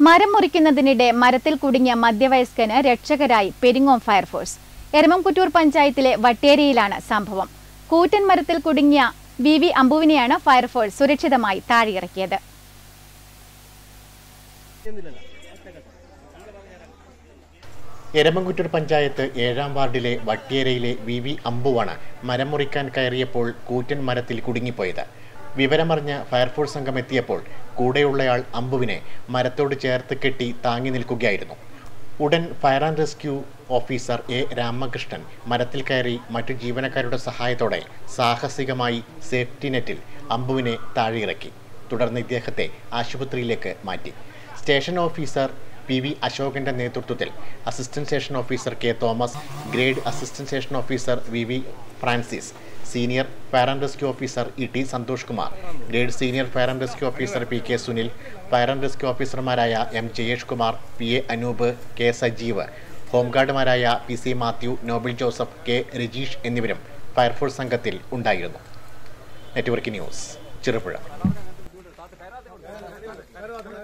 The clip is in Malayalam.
മരം മുറിക്കുന്നതിനിടെ മരത്തിൽ കുടുങ്ങിയ മധ്യവയസ്കന് രക്ഷകരായി പെരിങ്ങോം ഫയർഫോഴ്സ് എരമംകുറ്റൂർ പഞ്ചായത്തിലെ വട്ടേരിയിലാണ് സംഭവം കൂറ്റൻ മരത്തിൽ കുടുങ്ങിയ വി വി അമ്പുവിനെയാണ് ഫയർഫോഴ്സ് സുരക്ഷിതമായി താഴെയിറക്കിയത് എരമംകുറ്റൂർ പഞ്ചായത്ത് ഏഴാം വാർഡിലെ വട്ടിയേരയിലെ വി വി അമ്പുവാണ് മരം മുറിക്കാൻ കയറിയപ്പോൾ കൂറ്റൻ മരത്തിൽ കുടുങ്ങിപ്പോയത് വിവരമറിഞ്ഞ് ഫയർഫോഴ്സ് സംഘം എത്തിയപ്പോൾ കൂടെയുള്ളയാൾ അമ്പുവിനെ മരത്തോട് ചേർത്ത് കെട്ടി താങ്ങി നിൽക്കുകയായിരുന്നു ഉടൻ fire and rescue officer A Ramakrishnan മരത്തിൽ കയറി മറ്റു ജീവനക്കാരുടെ സഹായത്തോടെ സാഹസികമായി സേഫ്റ്റി നെറ്റിൽ അമ്പുവിനെ താഴെയിറക്കി തുടർന്ന് ഇദ്ദേഹത്തെ ആശുപത്രിയിലേക്ക് മാറ്റി സ്റ്റേഷൻ ഓഫീസർ പി വി അശോകന്റെ നേതൃത്വത്തിൽ assistant station officer K Thomas grade assistant station officer V V Francis senior fire and rescue officer E T Santhosh Kumar grade senior fire and rescue officer P K Sunil fire and rescue ഓഫീസർമാരായ M Jayesh Kumar P A Anoop K Sajeev ഹോംഗാർഡുമാരായ P C Mathew Noble Joseph K Rajeesh എന്നിവരും ഫയർഫോഴ്സ് സംഘത്തിൽ ഉണ്ടായിരുന്നു നെറ്റ്വർക്ക് ന്യൂസ് ചെറുപുഴ